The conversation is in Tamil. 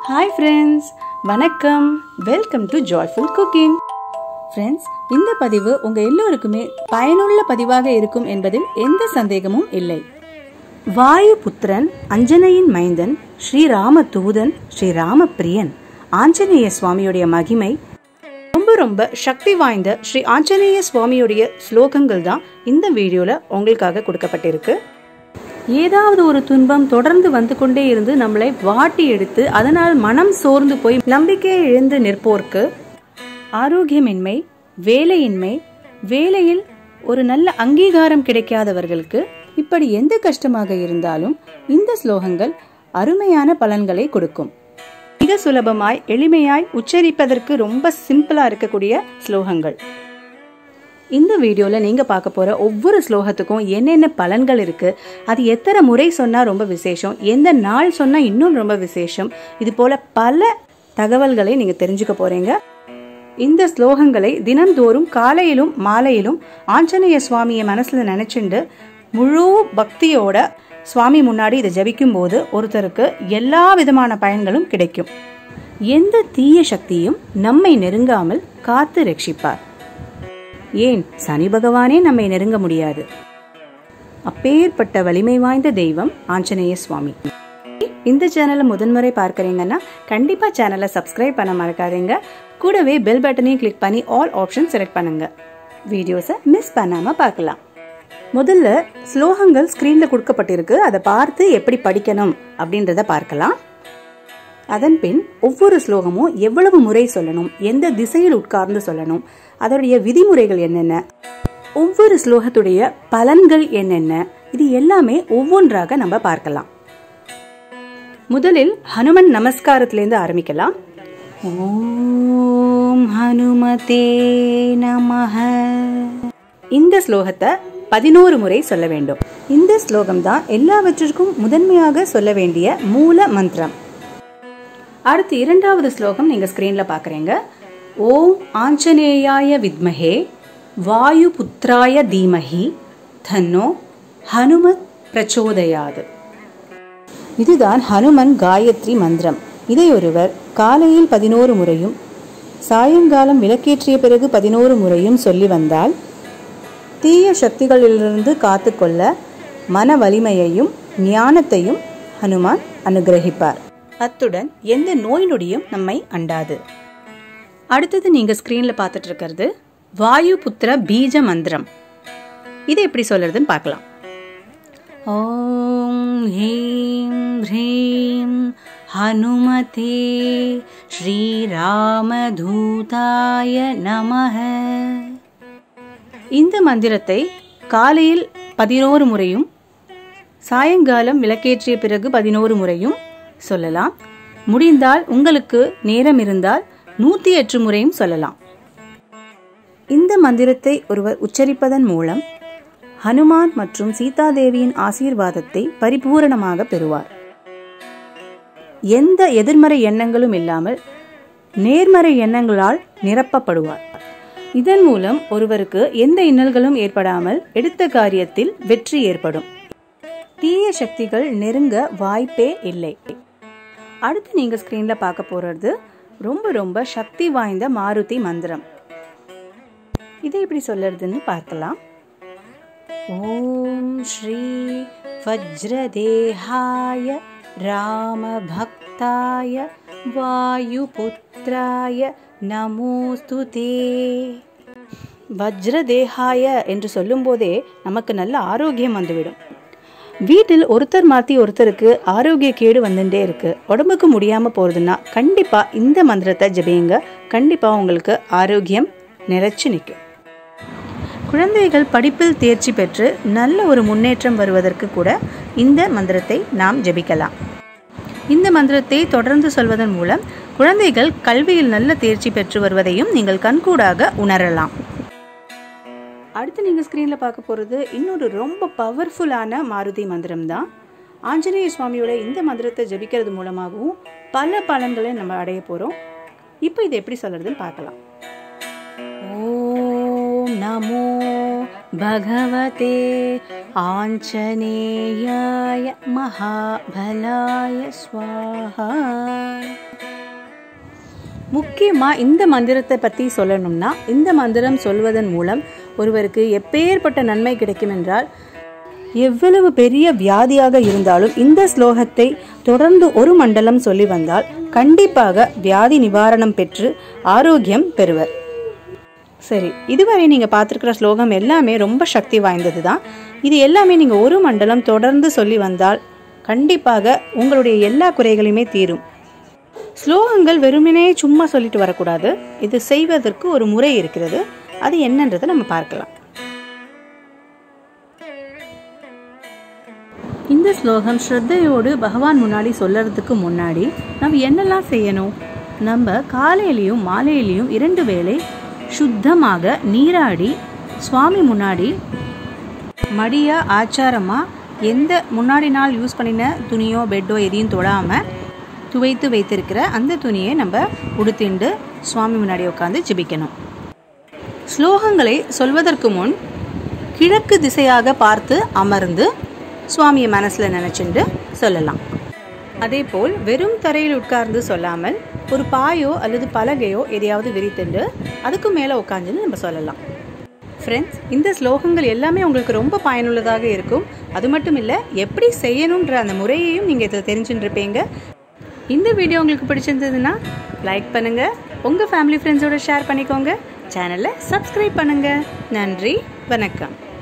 ஹாய் ஃப்ரெண்ட்ஸ் வணக்கம் welcome to joyful cooking friends இந்த பதிவு உங்க எல்லோருக்குமே பயனுள்ள பதிவாக இருக்கும் என்பதில் எந்த சந்தேகமும் இல்லை வாயு புத்திரன் அஞ்சனையின் மைந்தன் ஸ்ரீராம தூதன் ஸ்ரீராம பிரியன் ஆஞ்சநேய சுவாமியுடைய மகிமை ரொம்ப ரொம்ப சக்தி வாய்ந்த ஸ்ரீ ஆஞ்சநேய சுவாமியுடைய ஸ்லோகங்கள் தான் இந்த வீடியோல உங்களுக்காக கொடுக்கப்பட்டிருக்கு ஏதாவது ஒரு துன்பம் தொடர்ந்து வந்து கொண்டே இருந்து நம்மளை வாட்டி எடுத்து அதனால் மனம் சோர்ந்து போய் நம்பிக்கையை இழந்து நிற்போர்க்கு ஆரோக்கியமின்மை வேலையின்மை வேலையில் ஒரு நல்ல அங்கீகாரம் கிடைக்காதவர்களுக்கு இப்படி எந்த கஷ்டமாக இருந்தாலும் இந்த ஸ்லோகங்கள் அருமையான பலன்களை கொடுக்கும் மிக சுலபமாய் எளிமையாய் உச்சரிப்பதற்கு ரொம்ப சிம்பிளா இருக்கக்கூடிய ஸ்லோகங்கள் இந்த வீடியோல நீங்க பார்க்க போற ஒவ்வொரு ஸ்லோகத்துக்கும் என்னென்ன பலன்கள் இருக்கு அது எத்தனை முறை சொன்னா ரொம்ப விசேஷம் எந்த நாள் சொன்னா இன்னும் ரொம்ப விசேஷம் இது போல பல தகவல்களை நீங்க தெரிஞ்சுக்க போறீங்க இந்த ஸ்லோகங்களை தினந்தோறும் காலையிலும் மாலையிலும் ஆஞ்சநேய சுவாமியை மனசுல நினைச்சுண்டு முழு பக்தியோட சுவாமி முன்னாடி இதை ஜபிக்கும் போது ஒருத்தருக்கு எல்லா விதமான பயன்களும் கிடைக்கும் எந்த தீய சக்தியும் நம்மை நெருங்காமல் காத்து ரட்சிப்பார் ஏன் சனி பகவானே நம்மை நெருங்க முடியாது அப்பேற்பட்ட வலிமை வாய்ந்த தெய்வம் ஆஞ்சநேய சுவாமி இந்த சேனலை முதன்முறை பார்க்கறீங்கன்னா கண்டிப்பா சேனலை சப்ஸ்கிரைப் பண்ண மறக்காதீங்க கூடவே பெல் பட்டனையும் கிளிக் பண்ணி ஆல் ஆப்ஷன் செலக்ட் பண்ணுங்க வீடியோஸை மிஸ் பண்ணாம பார்க்கலாம் முதல்ல ஸ்லோகங்கள் ஸ்கிரீன்ல கொடுக்கப்பட்டிருக்கு அதை பார்த்து எப்படி படிக்கணும் அப்படின்றத பார்க்கலாம் அதன் பின் ஒவ்வொரு ஸ்லோகமும் எவ்வளவு முறை சொல்லணும் எந்த திசையில் உட்கார்ந்து சொல்லணும் அதோடைய விதிமுறைகள் என்னென்ன ஒவ்வொரு ஸ்லோகத்துடைய பலன்கள் என்னென்ன இது எல்லாமே ஒவ்வொன்றாக நம்ம பார்க்கலாம் முதலில் ஹனுமன் நமஸ்காரத்திலேருந்து ஆரம்பிக்கலாம் ஓம் ஹனுமதே நமஹ இந்த ஸ்லோகத்தை பதினோரு முறை சொல்ல வேண்டும் இந்த ஸ்லோகம் தான் எல்லாவற்றிற்கும் முதன்மையாக சொல்ல வேண்டிய மூல மந்திரம் அடுத்து இரண்டாவது ஸ்லோகம் நீங்க ஸ்கிரீன்ல பாக்குறீங்க ஓம் ஆஞ்சநேயாய வித்மஹே வாயு புத்ராய தீமஹி தன்னோ ஹனுமத் பிரச்சோதயாது இதுதான் ஹனுமன் காயத்ரி மந்திரம் இதை ஒருவர் காலையில் பதினோரு முறையும் சாயங்காலம் விளக்கேற்றிய பிறகு பதினோரு முறையும் சொல்லி வந்தால் தீய சக்திகளிலிருந்து காத்துக்கொள்ள மன வலிமையையும் ஞானத்தையும் ஹனுமான் அனுகிரகிப்பார் அத்துடன் எந்த நோய் நொடியும் நம்மை அண்டாது அடுத்தது நீங்க ஸ்கிரீன்ல பார்த்துட்டு இருக்கிறது வாயு புத்திர பீஜ மந்திரம் இதை எப்படி சொல்றதுன்னு பார்க்கலாம் ஓம் ஹீம் ஹ்ரீம் ஹனுமதே ஸ்ரீராமதூதாய நமஹ இந்த மந்திரத்தை காலையில் பதினோரு முறையும் சாயங்காலம் விளக்கேற்றிய பிறகு பதினோரு முறையும் சொல்லலாம் முடிந்தால் உங்களுக்கு நேரம் இருந்தால் நூத்தி எட்டு முறையும் சொல்லலாம் இந்த மந்திரத்தை ஒருவர் உச்சரிப்பதன் மூலம் ஹனுமான் மற்றும் சீதாதேவியின் ஆசீர்வாதத்தை பரிபூரணமாக பெறுவார் எந்த எதிர்மறை எண்ணங்களும் இல்லாமல் நேர்மறை எண்ணங்களால் நிரப்பப்படுவார் இதன் மூலம் ஒருவருக்கு எந்த இன்னல்களும் ஏற்படாமல் எடுத்த காரியத்தில் வெற்றி ஏற்படும் தீய சக்திகள் நெருங்க வாய்ப்பே இல்லை அடுத்து நீங்க ஸ்கிரீன்ல பார்க்க போறது ரொம்ப ரொம்ப சக்தி வாய்ந்த மாருதி மந்திரம் இதை எப்படி சொல்லுறதுன்னு பார்க்கலாம் ஓம் ஸ்ரீ வஜ்ரதேகாய ராம பக்தாய வாயுபுத்ராய நமோஸ்துதே வஜ்ரதேகாய என்று சொல்லும்போதே நமக்கு நல்ல ஆரோக்கியம் வந்துவிடும் வீட்டில் ஒருத்தர் மாற்றி ஒருத்தருக்கு ஆரோக்கிய கேடு வந்துட்டே இருக்கு உடம்புக்கு முடியாம போறதுன்னா கண்டிப்பா இந்த மந்திரத்தை ஜபியுங்க கண்டிப்பா உங்களுக்கு ஆரோக்கியம் நிலைச்சு நிற்கும் குழந்தைகள் படிப்பில் தேர்ச்சி பெற்று நல்ல ஒரு முன்னேற்றம் வருவதற்கு கூட இந்த மந்திரத்தை நாம் ஜபிக்கலாம் இந்த மந்திரத்தை தொடர்ந்து சொல்வதன் மூலம் குழந்தைகள் கல்வியில் நல்ல தேர்ச்சி பெற்று வருவதையும் நீங்கள் கண்கூடாக உணரலாம் அடுத்து நீங்கள் ஸ்க்ரீனில் பார்க்க போகிறது இன்னொரு ரொம்ப பவர்ஃபுல்லான மாருதி மந்திரம் தான் ஆஞ்சநேய சுவாமியோட இந்த மந்திரத்தை ஜபிக்கிறது மூலமாகவும் பல பலன்களை நம்ம அடைய போகிறோம் இப்போ இதை எப்படி சொல்கிறதுன்னு பார்க்கலாம் ஓம் நமோ भगवते आञ्जनेयाय महाबलाय स्वाहा முக்கியமாக இந்த மந்திரத்தை பற்றி சொல்லணும்னா இந்த மந்திரம் சொல்வதன் மூலம் ஒருவருக்கு எப்பேற்பட்ட நன்மை கிடைக்கும் என்றால் எவ்வளவு பெரிய வியாதியாக இருந்தாலும் இந்த ஸ்லோகத்தை தொடர்ந்து ஒரு மண்டலம் சொல்லி வந்தால் கண்டிப்பாக வியாதி நிவாரணம் பெற்று ஆரோக்கியம் பெறுவர் சரி இதுவரை நீங்கள் பார்த்துருக்கிற ஸ்லோகம் எல்லாமே ரொம்ப சக்தி வாய்ந்தது தான் இது எல்லாமே நீங்கள் ஒரு மண்டலம் தொடர்ந்து சொல்லி வந்தால் கண்டிப்பாக உங்களுடைய எல்லா குறைகளையுமே தீரும் ஸ்லோகங்கள் வெறுமனே சும்மா சொல்லிட்டு வரக்கூடாது இது செய்வதற்கு ஒரு முறை இருக்கிறது அது என்னன்றதை நம்ம பார்க்கலாம் இந்த ஸ்லோகம் ஸ்ரத்தையோடு பகவான் முன்னாடி சொல்லறதுக்கு முன்னாடி நம்ம என்னெல்லாம் செய்யணும் நம்ம காலையிலையும் மாலையிலையும் இரண்டு வேளை சுத்தமாக நீராடி சுவாமி முன்னாடி மடியா ஆச்சாரமா எந்த முன்னாடி நாள் யூஸ் பண்ணின துணியோ பெட்டோ எதையும் தொடாம துவைத்து வைத்திருக்கிற அந்த துணியை நம்ம உடுத்திண்டு சுவாமி முன்னாடி உட்காந்து ஜெபிக்கணும் ஸ்லோகங்களை சொல்வதற்கு முன் கிழக்கு திசையாக பார்த்து அமர்ந்து சுவாமியை மனசில் நினச்சிண்டு சொல்லலாம் அதே போல் வெறும் தரையில் உட்கார்ந்து சொல்லாமல் ஒரு பாயோ அல்லது பலகையோ எதையாவது விரித்துண்டு அதுக்கு மேலே உட்காந்துன்னு நம்ம சொல்லலாம் ஃப்ரெண்ட்ஸ் இந்த ஸ்லோகங்கள் எல்லாமே உங்களுக்கு ரொம்ப பயனுள்ளதாக இருக்கும் அது மட்டும் இல்லை எப்படி செய்யணுன்ற அந்த முறையையும் நீங்கள் இதில் தெரிஞ்சுட்டுருப்பீங்க இந்த வீடியோ உங்களுக்கு பிடிச்சிருந்ததுன்னா லைக் பண்ணுங்கள் உங்கள் ஃபேமிலி ஃப்ரெண்ட்ஸோட ஷேர் பண்ணிக்கோங்க சேனலை சப்ஸ்கிரைப் பண்ணுங்கள் நன்றி வணக்கம்